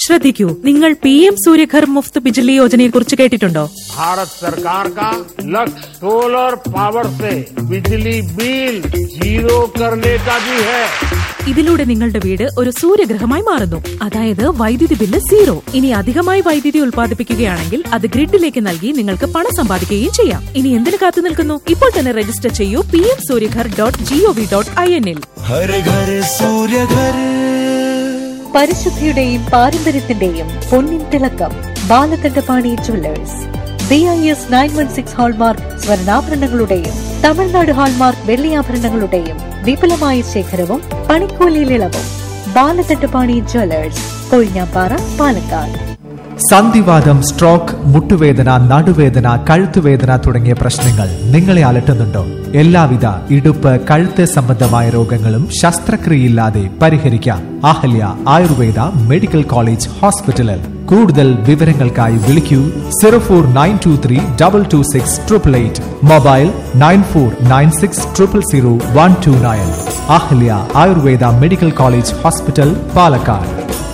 ശ്രദ്ധിക്കൂ നിങ്ങൾ P M Suryaghar Muft Bijli യോജനയെ കുറിച്ച് കേട്ടിട്ടുണ്ടോ भारत सरकार का लक्ष्य सोलर पावर से बिजली बिल जीरो करने का भी है ഇതിലൂടെ നിങ്ങളുടെ വീട് ഒരു സൂര്യഗ്രഹമായി മാറുന്നു അതായത് വൈദ്യുതി ബില്ല് സീറോ ഇനി അധികമായി വൈദ്യുതി ഉൽപ്പാദിപ്പിക്കുകയാണെങ്കിൽ അത് ഗ്രിഡിലേക്ക് നൽകി നിങ്ങൾക്ക് പണം സമ്പാദിക്കുകയും ചെയ്യാം ഇനി എന്തിനു കാത്തു നിൽക്കുന്നു ഇപ്പോൾ തന്നെ രജിസ്റ്റർ ചെയ്യൂ P M Suryaghar dot gov dot I എന്നിൽ ഹര ഘര സൂര്യ ഘര പരിശുദ്ധിയുടെയും പാരമ്പര്യത്തിന്റെയും പൊന്നിൻ തിളക്കം Balakandapani jewellers B I S nine one six hallmark സ്വർണ്ണാഭരണങ്ങളുടെയും തമിഴ്നാട് ഹാൾമാർക്ക് വെള്ളിയാഭരണങ്ങളുടെയും വിപുലമായ ശേഖരവും പണിക്കൂലിയിൽ ഇളവും ബാലകണ്ഠപാണി ജുവല്ലേഴ്സ് കൊഴിഞ്ഞാപ്പാറ പാലക്കാട് സന്ധിവാദം സ്ട്രോക്ക് മുട്ടുവേദന നടുവേദന കഴുത്തുവേദന തുടങ്ങിയ പ്രശ്നങ്ങൾ നിങ്ങളെ അലട്ടുന്നുണ്ടോ എല്ലാവിധ ഇടുപ്പ് കഴുത്ത് സംബന്ധമായ രോഗങ്ങളും ശസ്ത്രക്രിയയില്ലാതെ പരിഹരിക്കാം അഹല്യ ആയുർവേദ മെഡിക്കൽ കോളേജ് ഹോസ്പിറ്റലിൽ കൂടുതൽ വിവരങ്ങൾക്കായി വിളിക്കൂ zero four nine two three double two six triple eight mobile nine four nine six triple zero one two nine Ahalya Ayurveda medical college hospital Palakkad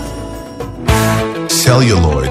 celluloid,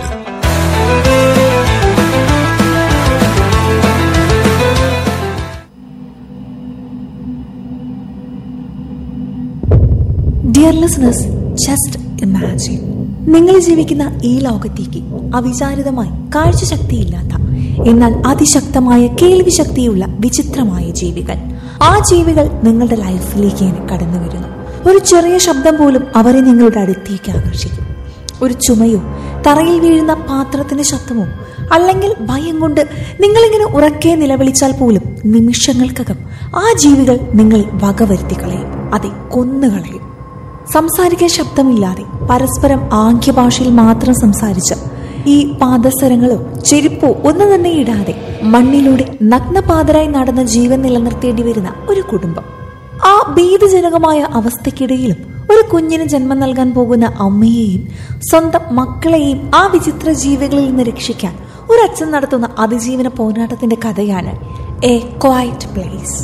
dear listeners just imagine നിങ്ങൾ ജീവിക്കുന്ന ഈ ലോകത്തേക്ക് അവിചാരിതമായി കാഴ്ചശക്തിയില്ലാത്ത എന്നാൽ അതിശക്തമായ കേൾവി ശക്തിയുള്ള വിചിത്രമായ ജീവികൾ ആ ജീവികൾ നിങ്ങളുടെ ലൈഫിലേക്ക് കടന്നു വരുന്നു ഒരു ചെറിയ ശബ്ദം പോലും അവരെ നിങ്ങളുടെ അടുത്തേക്ക് ആകർഷിക്കും ഒരു ചുമയോ തറയിൽ വീഴുന്ന പാത്രത്തിന്റെ ശബ്ദമോ അല്ലെങ്കിൽ ഭയം കൊണ്ട് നിങ്ങളിങ്ങനെ ഉറക്കെ നിലവിളിച്ചാൽ പോലും നിമിഷങ്ങൾക്കകം ആ ജീവികൾ നിങ്ങൾ വകവരുത്തി കളയും അതെ കൊന്നുകളയും സംസാരിക്കാൻ ശബ്ദമില്ലാതെ പരസ്പരം ആംഗ്യഭാഷയിൽ മാത്രം സംസാരിച്ച് ഈ പാദസരങ്ങളോ ചെരുപ്പോ ഒന്നും തന്നെ ഇടാതെ മണ്ണിലൂടെ നഗ്നപാതരായി നടന്ന ജീവൻ നിലനിർത്തേണ്ടി വരുന്ന ഒരു കുടുംബം ആ ഭീതിജനകമായ അവസ്ഥയ്ക്കിടയിലും ഒരു കുഞ്ഞിന് ജന്മം നൽകാൻ പോകുന്ന അമ്മയെയും സ്വന്തം മക്കളെയും ആ വിചിത്ര ജീവികളിൽ നിന്ന് രക്ഷിക്കാൻ ഒരു അച്ഛൻ നടത്തുന്ന അതിജീവന പോരാട്ടത്തിന്റെ കഥയാണ് a quiet place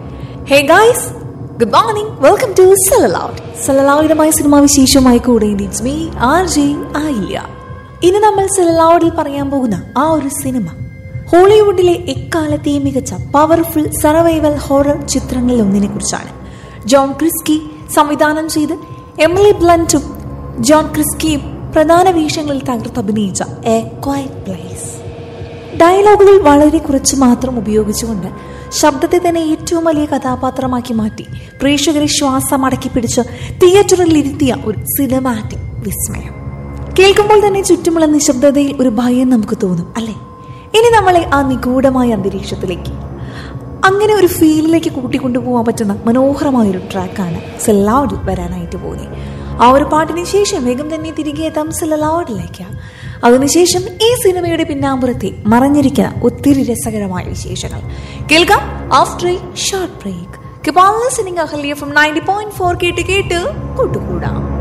hey guys good morning welcome to celluloid സെലലൗഡുമായ സിനിമാ വിശേഷമായി കൂടെ ഇറ്റ്സ് മീ ആർ ജെ ആയില്ല ഇനി നമ്മൾ സെലലൗഡിൽ പറയാൻ പോകുന്ന ആ ഒരു സിനിമ ഹോളിവുഡിലെ എക്കാലത്തെയും മികച്ച പവർഫുൾ സർവൈവൽ ഹൊറർ ചിത്രങ്ങളിൽ ഒന്നിനെ കുറിച്ചാണ് ജോൺ ക്രിസ്കി സംവിധാനം ചെയ്ത് എമിലി ബ്ലന്റും ജോൺ ക്രിസ്കിയും പ്രധാന വേഷങ്ങളിൽ തകർത്തഭിനയിച്ച എ ക്വയറ്റ് പ്ലേസ് ഡയലോഗുകൾ വളരെ കുറച്ച് മാത്രം ഉപയോഗിച്ചുകൊണ്ട് ശബ്ദത്തെ തന്നെ ഏറ്റവും വലിയ കഥാപാത്രമാക്കി മാറ്റി പ്രേക്ഷകരെ ശ്വാസം അടക്കി പിടിച്ച് തിയേറ്ററിൽ ഇരുത്തിയ ഒരു സിനിമാറ്റിക് വിസ്മയം കേൾക്കുമ്പോൾ തന്നെ ചുറ്റുമുള്ള നിശബ്ദതയിൽ ഒരു ഭയം നമുക്ക് തോന്നും അല്ലേ ഇനി നമ്മളെ ആ നിഗൂഢമായ അന്തരീക്ഷത്തിലേക്ക് അങ്ങനെ ഒരു ഫീലിലേക്ക് കൂട്ടിക്കൊണ്ടുപോകാൻ പറ്റുന്ന മനോഹരമായ ഒരു ട്രാക്കാണ് സെല്ലാഡിൽ വരാനായിട്ട് പോകുന്നത് ആ ഒരു പാട്ടിന് ശേഷം വേഗം തന്നെ തിരികെ എത്താം സെല്ലാഡിലേക്ക് അതിനുശേഷം ഈ സിനിമയുടെ പിന്നാമ്പുറത്തെ മറഞ്ഞിരിക്കുന്ന ഒത്തിരി രസകരമായ വിശേഷങ്ങൾ കേൾക്കാം after a short break keep on listening Ahalya from ninety point four കേട്ട് കേട്ട് കൂട്ടുകൂടാം